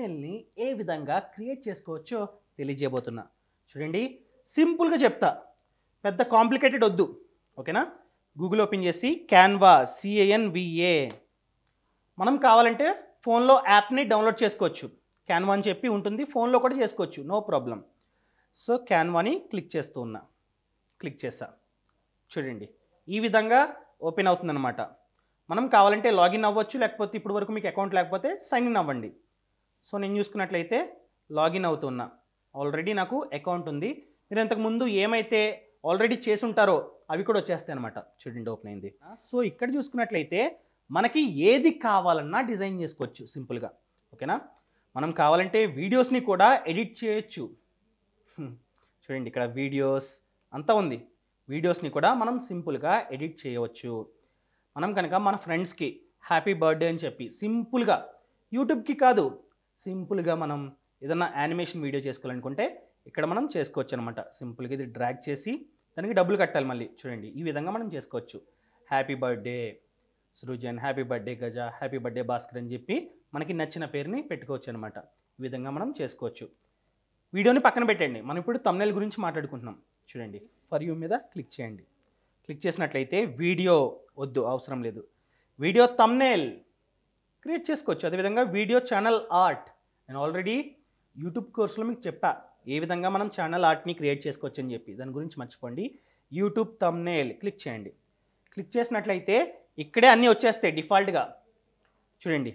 తమ్నెల్ని ఏ విధంగా క్రియేట్ చేసుకోవచ్చో తెలియజేయబోతున్నా చూడండి సింపుల్గా చెప్తా పెద్ద కాంప్లికేటెడ్ వద్దు ఓకేనా గూగుల్ ఓపెన్ చేసి క్యాన్వా సిఏఎన్విఏ మనం కావాలంటే ఫోన్లో యాప్ని డౌన్లోడ్ చేసుకోవచ్చు క్యాన్వా అని చెప్పి ఉంటుంది ఫోన్లో కూడా చేసుకోవచ్చు నో ప్రాబ్లం సో క్యాన్వాని క్లిక్ చేస్తూ ఉన్నా క్లిక్ చేసా చూడండి ఈ విధంగా ఓపెన్ అవుతుందన్నమాట మనం కావాలంటే లాగిన్ అవ్వచ్చు లేకపోతే ఇప్పుడు వరకు మీకు అకౌంట్ లేకపోతే సైన్ ఇన్ అవ్వండి సో నేను చూసుకున్నట్లయితే లాగిన్ అవుతున్నా ఆల్రెడీ నాకు అకౌంట్ ఉంది మీరు ఇంతకుముందు ఏమైతే ఆల్రెడీ చేసి ఉంటారో అవి కూడా వచ్చేస్తాయి అనమాట చూడండి ఓపెన్ అయింది సో ఇక్కడ చూసుకున్నట్లయితే మనకి ఏది కావాలన్నా డిజైన్ చేసుకోవచ్చు సింపుల్గా ఓకేనా మనం కావాలంటే వీడియోస్ని కూడా ఎడిట్ చేయొచ్చు హ్మ్. చూడండి ఇక్కడ వీడియోస్ అంతా ఉంది వీడియోస్ని కూడా మనం సింపుల్గా ఎడిట్ చేయవచ్చు మనం కనుక మన ఫ్రెండ్స్కి హ్యాపీ బర్త్డే అని చెప్పి సింపుల్గా యూట్యూబ్కి కాదు సింపుల్గా మనం ఏదన్నా యానిమేషన్ వీడియో చేసుకోవాలనుకుంటే ఇక్కడ మనం చేసుకోవచ్చు అనమాట సింపుల్గా ఇది డ్రాగ్ చేసి దానికి డబ్బులు కట్టాలి మళ్ళీ చూడండి ఈ విధంగా మనం చేసుకోవచ్చు happy birthday Srujan happy birthday గజ హ్యాపీ బర్త్డే భాస్కర్ అని చెప్పి మనకి నచ్చిన పేరుని పెట్టుకోవచ్చు అనమాట ఈ విధంగా మనం చేసుకోవచ్చు వీడియోని పక్కన పెట్టండి మనం ఇప్పుడు తమ్నెల్ గురించి మాట్లాడుకుంటున్నాం చూడండి ఫర్ యూ మీద క్లిక్ చేయండి క్లిక్ చేసినట్లయితే వీడియో వద్దు అవసరం లేదు వీడియో తమ్నేల్ క్రియేట్ చేసుకోవచ్చు అదేవిధంగా వీడియో ఛానల్ ఆర్ట్ నేను ఆల్రెడీ యూట్యూబ్ కోర్సులో మీకు చెప్పా ఏ విధంగా మనం ఛానల్ ఆర్ట్ని క్రియేట్ చేసుకోవచ్చు అని చెప్పి దాని గురించి మర్చిపోండి యూట్యూబ్ తమ్నేల్ క్లిక్ చేయండి క్లిక్ చేసినట్లయితే ఇక్కడే అన్నీ వచ్చేస్తాయి డిఫాల్ట్గా చూడండి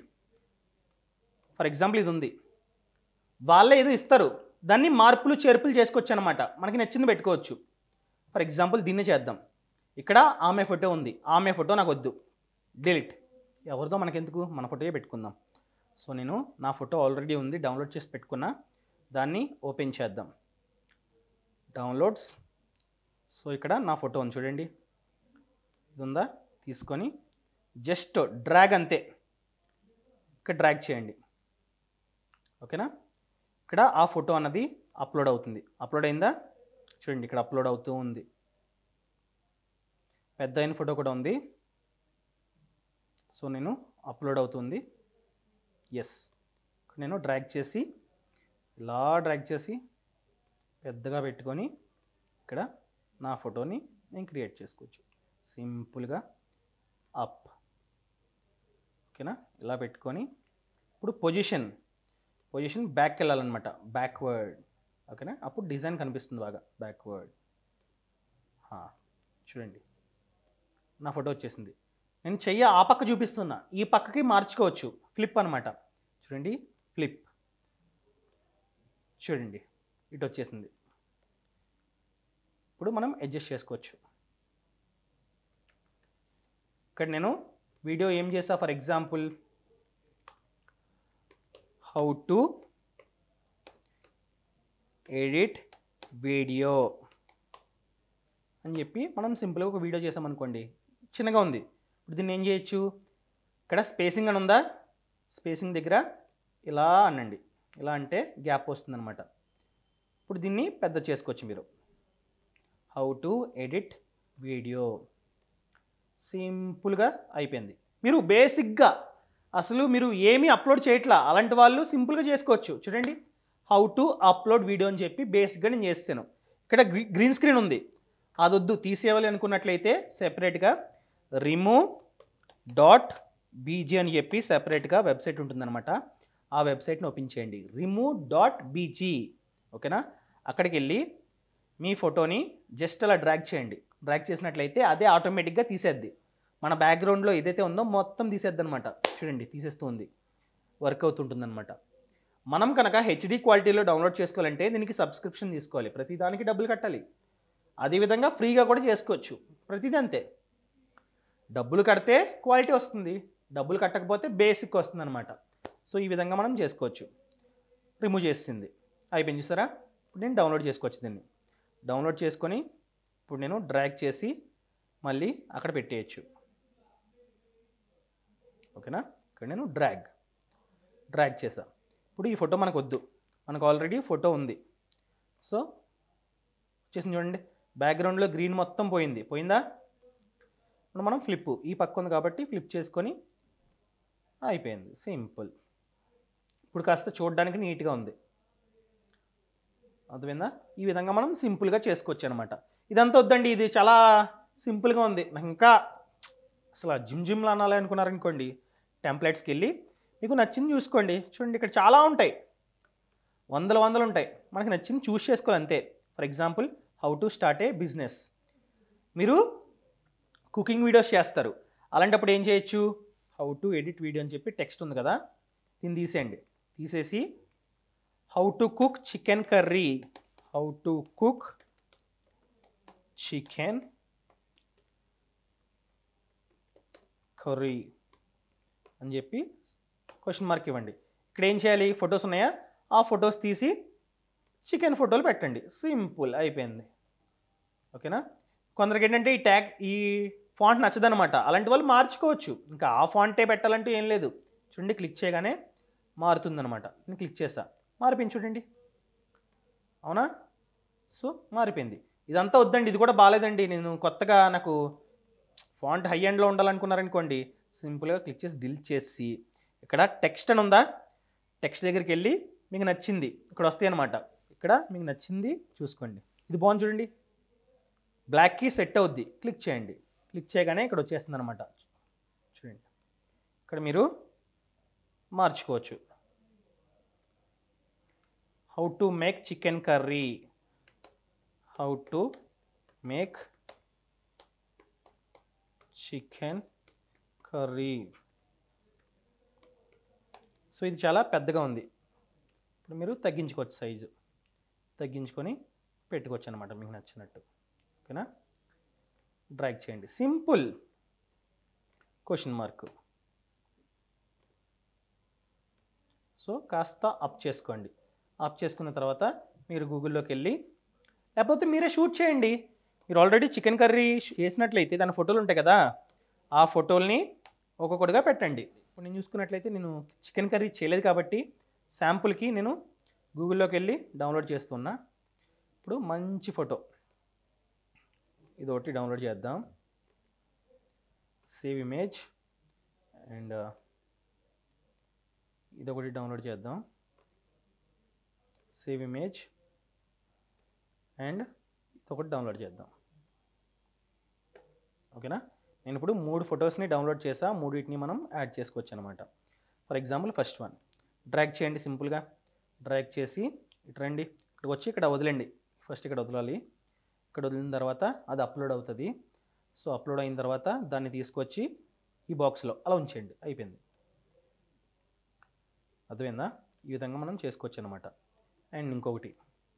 ఫర్ ఎగ్జాంపుల్ ఇది ఉంది వాళ్ళే ఏదో ఇస్తారు దాన్ని మార్పులు చేర్పులు చేసుకోవచ్చు అనమాట మనకి నచ్చింది పెట్టుకోవచ్చు ఫర్ ఎగ్జాంపుల్ దీన్నే చేద్దాం ఇక్కడ ఆమె ఫోటో ఉంది ఆమె ఫోటో నాకు వద్దు డిలీట్ ఎవరిదో మనకెందుకు మన ఫోటోయే పెట్టుకుందాం సో నేను నా ఫోటో ఆల్రెడీ ఉంది డౌన్లోడ్ చేసి పెట్టుకున్నా దాన్ని ఓపెన్ చేద్దాం డౌన్లోడ్స్ సో ఇక్కడ నా ఫోటో ఉంది చూడండి ఇది ఉందా తీసుకొని జస్ట్ డ్రాగ్ అంతే ఇక్కడ డ్రాగ్ చేయండి ఓకేనా ఇక్కడ ఆ ఫోటో అన్నది అప్లోడ్ అవుతుంది అప్లోడ్ అయిందా చూడండి ఇక్కడ అప్లోడ్ అవుతూ ఉంది పెద్ద అయిన ఫోటో కూడా ఉంది సో నేను అప్లోడ్ అవుతుంది ఎస్ నేను డ్రాగ్ చేసి ఇలా డ్రాగ్ చేసి పెద్దగా పెట్టుకొని ఇక్కడ నా ఫోటోని నేను క్రియేట్ చేసుకోవచ్చు సింపుల్గా అప్ ఓకేనా ఇలా పెట్టుకొని ఇప్పుడు పొజిషన్ పొజిషన్ బ్యాక్ వెళ్ళాలన్నమాట బ్యాక్వర్డ్ ఓకేనా అప్పుడు డిజైన్ కనిపిస్తుంది బాగా బ్యాక్వర్డ్ చూడండి నా ఫోటో వచ్చేసింది నేను చెయ్యి ఆ పక్క చూపిస్తున్నా ఈ పక్కకి మార్చుకోవచ్చు ఫ్లిప్ అనమాట చూడండి ఫ్లిప్ చూడండి ఇటు వచ్చేసింది ఇప్పుడు మనం అడ్జస్ట్ చేసుకోవచ్చు ఇక్కడ నేను వీడియో ఏం చేసా for example how to edit video అని చెప్పి మనం సింపుల్గా ఒక వీడియో చేసామనుకోండి చిన్నగా ఉంది ఇప్పుడు దీన్ని ఏం చేయొచ్చు ఇక్కడ స్పేసింగ్ అని ఉందా స్పేసింగ్ దగ్గర ఇలా అనండి ఇలా అంటే గ్యాప్ వస్తుందన్నమాట ఇప్పుడు దీన్ని పెద్ద చేసుకోవచ్చు మీరు హౌ టు ఎడిట్ వీడియో సింపుల్గా అయిపోయింది మీరు బేసిక్గా అసలు మీరు ఏమీ అప్లోడ్ చేయట్లా అలాంటి వాళ్ళు సింపుల్గా చేసుకోవచ్చు చూడండి హౌ టు అప్లోడ్ వీడియో అని చెప్పి బేసిక్గా నేను చేస్తాను ఇక్కడ గ్రీ గ్రీన్ స్క్రీన్ ఉంది అదొద్దు తీసేయాలి అనుకున్నట్లయితే సెపరేట్గా రిమూవ్ డాట్ బీజీ అని చెప్పి సెపరేట్గా వెబ్సైట్ ఉంటుందన్నమాట ఆ వెబ్సైట్ని ఓపెన్ చేయండి రిమూవ్ డాట్ బీజీ ఓకేనా అక్కడికి వెళ్ళి మీ ఫోటోని జస్ట్ అలా డ్రాగ్ చేయండి డ్రాగ్ చేసినట్లయితే అదే ఆటోమేటిక్గా తీసేద్ది మన బ్యాక్గ్రౌండ్లో ఏదైతే ఉందో మొత్తం తీసేద్ది అనమాట చూడండి తీసేస్తూ ఉంది వర్క్ అవుతుంటుందన్నమాట మనం కనుక హెచ్డి క్వాలిటీలో డౌన్లోడ్ చేసుకోవాలంటే దీనికి సబ్స్క్రిప్షన్ తీసుకోవాలి ప్రతి దానికి డబ్బులు కట్టాలి అదేవిధంగా ఫ్రీగా కూడా చేసుకోవచ్చు ప్రతిదీ అంతే డబ్బులు కడితే క్వాలిటీ వస్తుంది డబ్బులు కట్టకపోతే బేసిక్ వస్తుంది అనమాట సో ఈ విధంగా మనం చేసుకోవచ్చు రిమూవ్ చేసింది అయిపోయింది చూసారా ఇప్పుడు నేను డౌన్లోడ్ చేసుకోవచ్చు దీన్ని డౌన్లోడ్ చేసుకొని ఇప్పుడు నేను డ్రాగ్ చేసి మళ్ళీ అక్కడ పెట్టేయచ్చు ఓకేనా ఇక్కడ నేను డ్రాగ్ డ్రాగ్ చేసా ఇప్పుడు ఈ ఫోటో మనకు వద్దు మనకు ఆల్రెడీ ఫోటో ఉంది సో వచ్చేసింది చూడండి బ్యాక్గ్రౌండ్లో గ్రీన్ మొత్తం పోయింది పోయిందా ఇప్పుడు మనం ఫ్లిప్ ఈ పక్క ఉంది కాబట్టి ఫ్లిప్ చేసుకొని అయిపోయింది సింపుల్ ఇప్పుడు కాస్త చూడడానికి నీట్గా ఉంది అర్థమైందా ఈ విధంగా మనం సింపుల్గా చేసుకోవచ్చు అనమాట ఇదంతా వద్దండి ఇది చాలా సింపుల్గా ఉంది నాకు ఇంకా అసలు జిమ్ జిమ్లు అనాలి అనుకున్నారనుకోండి టెంప్లెట్స్కి వెళ్ళి మీకు నచ్చింది చూసుకోండి చూడండి ఇక్కడ చాలా ఉంటాయి వందల వందలు ఉంటాయి మనకి నచ్చింది చూస్ చేసుకోవాలి అంతే for example how to start a business మీరు కుకింగ్ వీడియోస్ చేస్తారు అలాంటప్పుడు ఏం చేయొచ్చు హౌ టు ఎడిట్ వీడియో అని చెప్పి టెక్స్ట్ ఉంది కదా దీన్ని తీసేయండి తీసేసి how to cook chicken curry how to cook chicken curry అని చెప్పి క్వశ్చన్ మార్క్ ఇవ్వండి ఇక్కడ ఏం చేయాలి ఫొటోస్ ఉన్నాయా ఆ ఫొటోస్ తీసి చికెన్ ఫోటోలు పెట్టండి సింపుల్ అయిపోయింది ఓకేనా కొందరికి ఏంటంటే ఈ ట్యాగ్ ఈ ఫాంట్ నచ్చదనమాట అలాంటి వాళ్ళు మార్చుకోవచ్చు ఇంకా ఆ ఫాంటే పెట్టాలంటూ ఏం లేదు చూడండి క్లిక్ చేయగానే మారుతుందనమాట నేను క్లిక్ చేసా మారిపోయింది చూడండి అవునా సో మారిపోయింది ఇదంతా వద్దండి ఇది కూడా బాగాలేదండి నేను కొత్తగా నాకు ఫాంట్ హై ఎండ్లో ఉండాలనుకున్నారనుకోండి సింపుల్గా క్లిక్ చేసి డిలీట్ చేసి ఇక్కడ టెక్స్ట్ అని ఉందా టెక్స్ట్ దగ్గరికి వెళ్ళి మీకు నచ్చింది ఇక్కడ వస్తాయి అనమాట ఇక్కడ మీకు నచ్చింది చూసుకోండి ఇది బాగుంది చూడండి బ్లాక్కి సెట్ అవుద్ది క్లిక్ చేయండి క్లిక్ చేయగానే ఇక్కడ వచ్చేస్తుంది అనమాట చూడండి ఇక్కడ మీరు మార్చుకోవచ్చు how to make chicken curry how to make chicken curry so ఇది చాలా పెద్దగా ఉంది ఇప్పుడు మీరు తగ్గించుకోవచ్చు సైజు తగ్గించుకొని పెట్టుకోవచ్చు అనమాట మీకు నచ్చినట్టు ఓకేనా డ్రాగ్ చేయండి సింపుల్ క్వశ్చన్ మార్క్ సో కాస్త అప్ చేసుకోండి అప్ చేసుకున్న తర్వాత మీరు గూగుల్లోకి వెళ్ళి లేకపోతే మీరే షూట్ చేయండి మీరు ఆల్రెడీ చికెన్ కర్రీ చేసినట్లయితే దాని ఫోటోలు ఉంటాయి కదా ఆ ఫోటోల్ని ఒక్కొక్కటిగా పెట్టండి ఇప్పుడు నేను చూసుకున్నట్లయితే నేను చికెన్ కర్రీ చేయలేదు కాబట్టి శాంపుల్కి నేను గూగుల్లోకి వెళ్ళి డౌన్లోడ్ చేస్తున్నా ఇప్పుడు మంచి ఫోటో ఇది ఒకటి డౌన్లోడ్ చేద్దాం సేవ్ ఇమేజ్ అండ్ ఇది ఒకటి డౌన్లోడ్ చేద్దాం సేవ్ ఇమేజ్ అండ్ ఇది ఒకటి డౌన్లోడ్ చేద్దాం ఓకేనా నేను ఇప్పుడు మూడు ఫొటోస్ని డౌన్లోడ్ చేసా మూడింటిని మనం యాడ్ చేసుకోవచ్చు అనమాట for example first one drag చేయండి సింపుల్గా డ్రాగ్ చేసి ఇటు రండి ఇక్కడికి వచ్చి ఇక్కడ వదిలేండి ఫస్ట్ ఇక్కడ వదలాలి ఇక్కడ వదిలిన తర్వాత అది అప్లోడ్ అవుతుంది సో అప్లోడ్ అయిన తర్వాత దాన్ని తీసుకొచ్చి ఈ బాక్స్లో అలా ఉంచేయండి అయిపోయింది అర్థమైందా ఈ విధంగా మనం చేసుకోవచ్చు అనమాట అండ్ ఇంకొకటి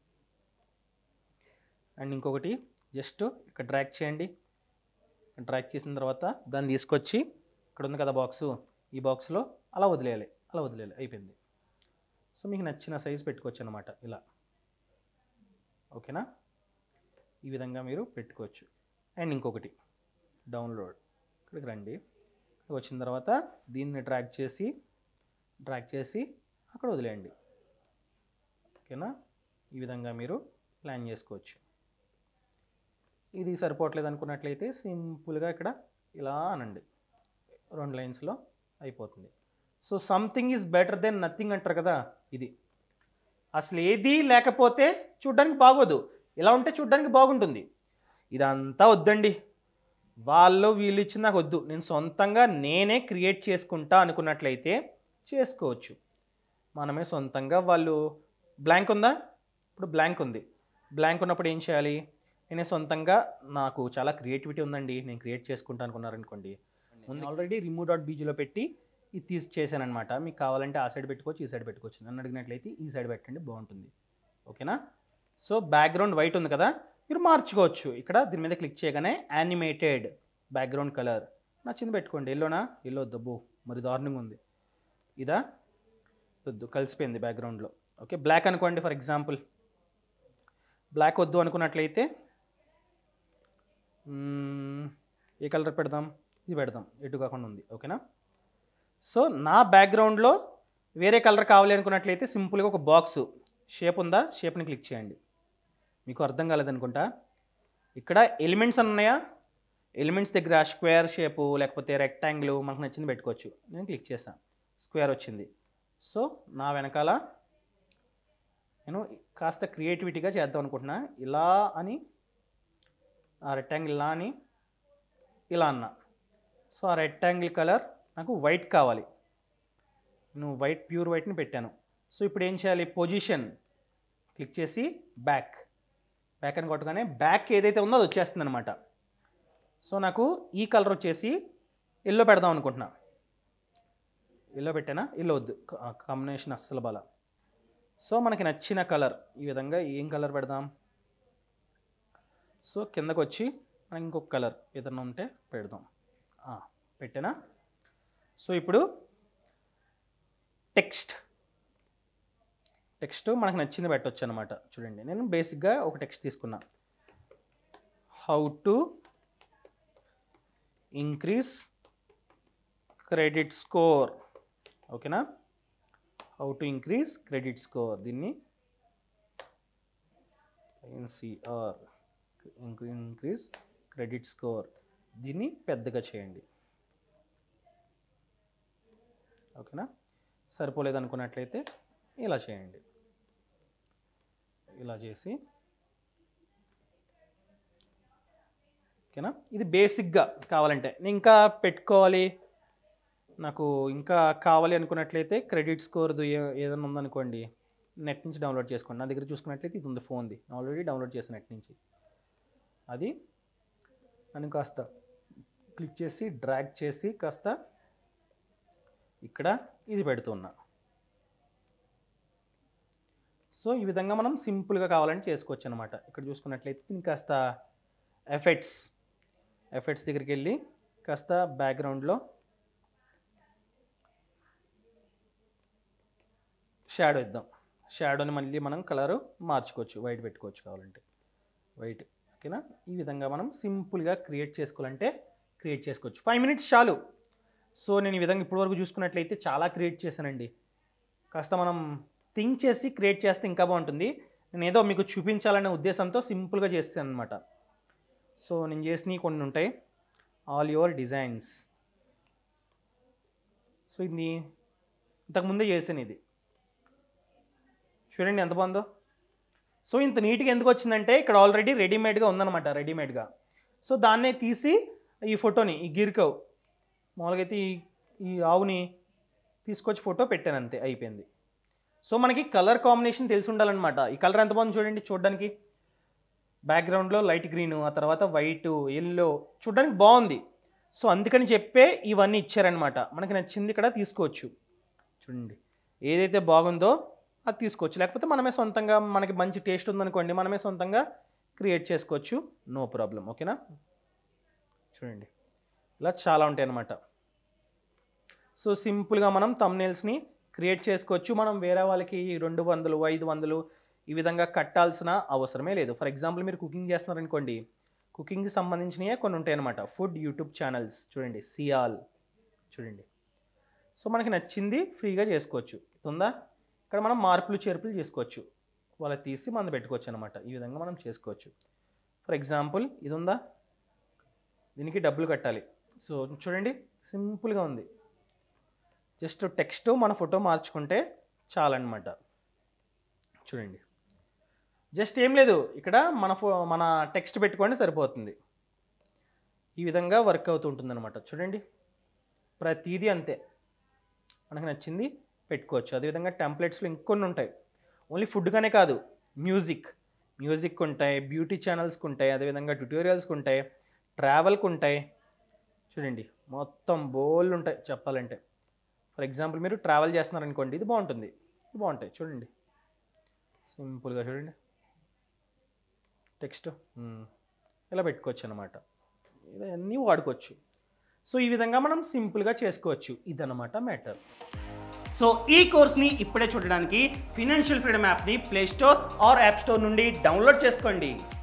అండ్ ఇంకొకటి జస్ట్ ఇక్కడ డ్రాగ్ చేయండి డ్రాగ్ చేసిన తర్వాత దాన్ని తీసుకొచ్చి ఇక్కడ ఉంది కదా బాక్సు ఈ బాక్స్లో అలా వదిలేయాలి అలా వదిలేయాలి అయిపోయింది సో మీకు నచ్చిన సైజ్ పెట్టుకోవచ్చు అనమాట ఇలా ఓకేనా ఈ విధంగా మీరు పెట్టుకోవచ్చు అండ్ ఇంకొకటి డౌన్లోడ్ ఇక్కడికి రండి ఇక్కడికి వచ్చిన తర్వాత దీన్ని డ్రాగ్ చేసి డ్రాగ్ చేసి అక్కడ వదిలేయండి ఓకేనా ఈ విధంగా మీరు ప్లాన్ చేసుకోవచ్చు ఇది సరిపోవట్లేదు అనుకున్నట్లయితే సింపుల్గా ఇక్కడ ఇలా అనండి రెండు లైన్స్లో అయిపోతుంది so something is better than nothing అంటారు కదా ఇది అసలు ఏది లేకపోతే చూడ్డానికి బాగోదు ఇలా ఉంటే చూడ్డానికి బాగుంటుంది ఇదంతా వద్దండి వాళ్ళు వీళ్ళు ఇచ్చిన నాకు వద్దు నేను సొంతంగా నేనే క్రియేట్ చేసుకుంటా అనుకున్నట్లయితే చేసుకోవచ్చు మనమే సొంతంగా వాళ్ళు బ్లాంక్ ఉందా ఇప్పుడు బ్లాంక్ ఉంది బ్లాంక్ ఉన్నప్పుడు ఏం చేయాలి నేనే సొంతంగా నాకు చాలా క్రియేటివిటీ ఉందండి నేను క్రియేట్ చేసుకుంటా అనుకున్నారనుకోండి ముందు ఆల్రెడీ రిమూవ్ డాట్ బీజీలో పెట్టి ఇది తీసి చేశానమాట మీకు కావాలంటే ఆ సైడ్ పెట్టుకోవచ్చు ఈ సైడ్ పెట్టుకోవచ్చు నన్ను అడిగినట్లయితే ఈ సైడ్ పెట్టండి బాగుంటుంది ఓకేనా సో బ్యాక్గ్రౌండ్ వైట్ ఉంది కదా మీరు మార్చుకోవచ్చు ఇక్కడ దీని మీద క్లిక్ చేయగానే యానిమేటెడ్ బ్యాక్గ్రౌండ్ కలర్ నచ్చింది పెట్టుకోండి ఎల్లోనా ఎల్లో దబ్బు మరి దారుణంగా ఉంది ఇదా వద్దు కలిసిపోయింది బ్యాక్గ్రౌండ్లో ఓకే బ్లాక్ అనుకోండి ఫర్ ఎగ్జాంపుల్ బ్లాక్ వద్దు అనుకున్నట్లయితే మ్మ్, ఏ కలర్ పెడదాం ఇది పెడదాం ఎటు కాకుండా ఉంది ఓకేనా సో నా బ్యాక్గ్రౌండ్లో వేరే కలర్ కావాలి అనుకున్నట్లయితే సింపుల్గా ఒక బాక్స్ షేప్ ఉందా షేప్ని క్లిక్ చేయండి మీకు అర్థం కాలేదనుకుంటా ఇక్కడ ఎలిమెంట్స్ అని ఉన్నాయా ఎలిమెంట్స్ దగ్గర స్క్వేర్ షేపు లేకపోతే రెక్టాంగిల్ మనకు నచ్చింది పెట్టుకోవచ్చు నేను క్లిక్ చేశాను స్క్వేర్ వచ్చింది సో నా వెనకాల నేను కాస్త క్రియేటివిటీగా చేద్దాం అనుకుంటున్నా ఇలా అని ఆ రెక్టాంగిల్ ఇలా అని ఇలా అన్నా సో ఆ రెక్టాంగిల్ కలర్ నాకు వైట్ కావాలి నేను వైట్ ప్యూర్ వైట్ని పెట్టాను సో ఇప్పుడు ఏం చేయాలి పొజిషన్ క్లిక్ చేసి బ్యాక్ బ్యాక్ అని కొట్టగానే బ్యాక్ ఏదైతే ఉందో అది వచ్చేస్తుంది అనమాట సో నాకు ఈ కలర్ వచ్చేసి ఎల్లో పెడదాం అనుకుంటున్నా ఎల్లో పెట్టానా ఎల్లో వద్దు కాంబినేషన్ అస్సలు బాల సో మనకి నచ్చిన కలర్ ఈ విధంగా ఏం కలర్ పెడదాం సో కిందకు వచ్చి మనకి ఇంకొక కలర్ ఏదన్నా ఉంటే పెడదాం ఆ, పెట్టానా సో ఇప్పుడు టెక్స్ట్ టెక్స్ట్ మనకు నచ్చింది పెట్టవచ్చు అనమాట చూడండి నేను బేసిక్గా ఒక టెక్స్ట్ తీసుకున్నా how to increase credit score ఓకేనా how to increase credit score దీన్ని ఎన్సిఆర్ ఇంక్రీజ్ క్రెడిట్ స్కోర్ దీన్ని పెద్దగా చేయండి ఓకేనా సరిపోలేదు అనుకున్నట్లయితే ఇలా చేయండి ఇలా చేసి ఓకేనా ఇది బేసిక్గా కావాలంటే నేను ఇంకా పెట్టుకోవాలి నాకు ఇంకా కావాలి అనుకున్నట్లయితే క్రెడిట్ స్కోర్ది ఏ- ఏదైనా ఉందనుకోండి నెట్ నుంచి డౌన్లోడ్ చేసుకోండి నా దగ్గర చూసుకున్నట్లయితే ఇది ఉంది ఫోన్ది ఆల్రెడీ డౌన్లోడ్ చేసిన నెట్ నుంచి అది నేను కాస్త క్లిక్ చేసి డ్రాగ్ చేసి కాస్త ఇక్కడ ఇది పెడుతున్నా సో ఈ విధంగా మనం సింపుల్గా కావాలని చేసుకోవచ్చు అనమాట ఇక్కడ చూసుకున్నట్లయితే దీనికి కాస్త ఎఫెక్ట్స్ ఎఫెక్ట్స్ దగ్గరికి వెళ్ళి కాస్త బ్యాక్గ్రౌండ్లో షాడో ఇద్దాం షాడోని మళ్ళీ మనం కలరు మార్చుకోవచ్చు వైట్ పెట్టుకోవచ్చు కావాలంటే వైట్ ఓకేనా ఈ విధంగా మనం సింపుల్గా క్రియేట్ చేసుకోవాలంటే క్రియేట్ చేసుకోవచ్చు ఫైవ్ మినిట్స్ చాలు సో నేను ఈ విధంగా ఇప్పటివరకు చూసుకున్నట్లయితే చాలా క్రియేట్ చేశానండి కాస్త మనం థింక్ చేసి క్రియేట్ చేస్తే ఇంకా బాగుంటుంది నేను ఏదో మీకు చూపించాలనే ఉద్దేశంతో సింపుల్గా చేస్తాను అనమాట సో నేను చేసినవి కొన్ని ఉంటాయి ఆల్ యువర్ డిజైన్స్ సో ఇది ఇంతకుముందే చేశాను ఇది చూడండి ఎంత బాగుందో సో ఇంత నీట్గా ఎందుకు వచ్చిందంటే ఇక్కడ ఆల్రెడీ రెడీమేడ్గా ఉందన్నమాట రెడీమేడ్గా సో దాన్నే తీసి ఈ ఫోటోని ఈ గిరికవ్ మామూలుగా అయితే ఈ ఈ ఆవుని తీసుకొచ్చి ఫోటో పెట్టాను అంతే అయిపోయింది సో మనకి కలర్ కాంబినేషన్ తెలిసి ఉండాలన్నమాట ఈ కలర్ ఎంత బాగుంది చూడండి చూడడానికి బ్యాక్గ్రౌండ్లో లైట్ గ్రీన్ ఆ తర్వాత వైట్ ఎల్లో చూడడానికి బాగుంది సో అందుకని చెప్పే ఇవన్నీ ఇచ్చారనమాట మనకి నచ్చింది ఇక్కడ తీసుకోవచ్చు చూడండి ఏదైతే బాగుందో అది తీసుకోవచ్చు లేకపోతే మనమే సొంతంగా మనకి మంచి టేస్ట్ ఉందనుకోండి మనమే సొంతంగా క్రియేట్ చేసుకోవచ్చు నో ప్రాబ్లం ఓకేనా చూడండి ఇలా చాలా ఉంటాయి అన్నమాట సో సింపుల్గా మనం తమ్నేల్స్ని క్రియేట్ చేసుకోవచ్చు మనం వేరే వాళ్ళకి రెండు వందలు ఐదు వందలు ఈ విధంగా కట్టాల్సిన అవసరమే లేదు ఫర్ ఎగ్జాంపుల్ మీరు కుకింగ్ చేస్తున్నారనుకోండి కుకింగ్కి సంబంధించినవే కొన్ని ఉంటాయి అన్నమాట ఫుడ్ యూట్యూబ్ ఛానల్స్ చూడండి సియాల్ చూడండి సో మనకి నచ్చింది ఫ్రీగా చేసుకోవచ్చు ఉందా ఇక్కడ మనం మార్పులు చేర్పులు చేసుకోవచ్చు వాళ్ళ తీసి మనం పెట్టుకోవచ్చు అనమాట ఈ విధంగా మనం చేసుకోవచ్చు ఫర్ ఎగ్జాంపుల్ ఇది ఉందా దీనికి డబ్బులు కట్టాలి సో చూడండి సింపుల్గా ఉంది జస్ట్ టెక్స్ట్ మన ఫోటో మార్చుకుంటే చాలన్నమాట చూడండి జస్ట్ ఏం లేదు ఇక్కడ మన ఫో మన టెక్స్ట్ పెట్టుకోండి సరిపోతుంది ఈ విధంగా వర్క్ అవుతుంటుంది అనమాట చూడండి ప్రతిదీ అంతే మనకు నచ్చింది పెట్టుకోవచ్చు అదేవిధంగా టెంప్లెట్స్లో ఇంకొన్ని ఉంటాయి ఓన్లీ ఫుడ్గానే కాదు మ్యూజిక్ మ్యూజిక్ ఉంటాయి బ్యూటీ ఛానల్స్కి ఉంటాయి అదేవిధంగా ట్యూటోరియల్స్కి ఉంటాయి ట్రావెల్కి ఉంటాయి చూడండి మొత్తం బోల్ ఉంటాయి చెప్పాలంటే ఫర్ ఎగ్జాంపుల్ మీరు ట్రావెల్ చేస్తున్నారనుకోండి ఇది బాగుంటుంది ఇది బాగుంటాయి చూడండి సింపుల్గా చూడండి టెక్స్ట్ ఇలా పెట్టుకోవచ్చు అనమాట ఇవన్నీ వాడుకోవచ్చు సో ఈ విధంగా మనం సింపుల్గా చేసుకోవచ్చు ఇదన్నమాట మ్యాటర్ సో ఈ కోర్స్ని ఇప్పుడే చూడడానికి ఫినాన్షియల్ ఫ్రీడమ్ యాప్ని play store or app store నుండి డౌన్లోడ్ చేసుకోండి